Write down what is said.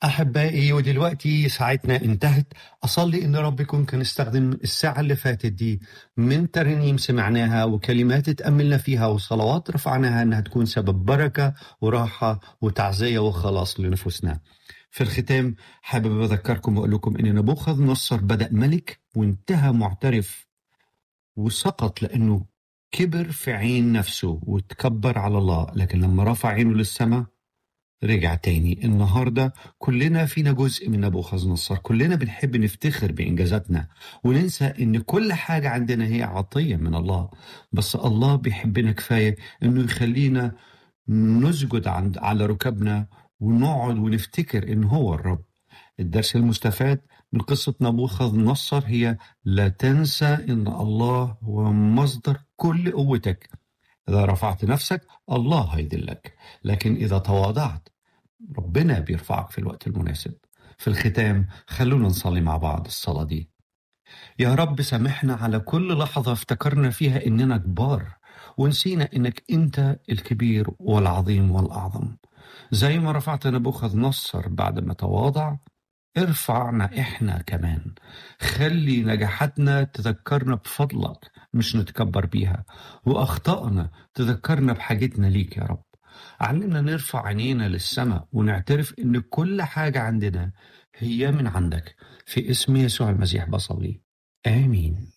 أحبائي ودلوقتي ساعتنا انتهت أصلي إن رب يكون كان استخدم الساعة اللي فاتت دي من ترنيم سمعناها وكلمات اتأملنا فيها وصلوات رفعناها إنها تكون سبب بركة وراحة وتعزية وخلاص لنفوسنا في الختام حابب أذكركم وأقول لكم إن نبوخذ نصر بدأ ملك وانتهى معترف وسقط لأنه كبر في عين نفسه وتكبر على الله لكن لما رفع عينه للسماء رجع تاني النهارده كلنا فينا جزء من نبوخذ نصر كلنا بنحب نفتخر بإنجازاتنا وننسى إن كل حاجة عندنا هي عطية من الله بس الله بيحبنا كفاية إنه يخلينا نسجد عند على ركبنا ونقعد ونفتكر إن هو الرب الدرس المستفاد من قصة نبوخذ نصر هي لا تنسى إن الله هو مصدر كل قوتك إذا رفعت نفسك الله هيدلك لكن إذا تواضعت ربنا بيرفعك في الوقت المناسب في الختام خلونا نصلي مع بعض الصلاة دي يا رب سامحنا على كل لحظة افتكرنا فيها إننا كبار ونسينا إنك أنت الكبير والعظيم والأعظم زي ما رفعت نبوخذ نصر بعد ما تواضع ارفعنا إحنا كمان خلي نجاحاتنا تذكرنا بفضلك مش نتكبر بيها وأخطائنا تذكرنا بحاجتنا ليك يا رب علمنا نرفع عينينا للسماء ونعترف إن كل حاجة عندنا هي من عندك في اسم يسوع المسيح بصلي آمين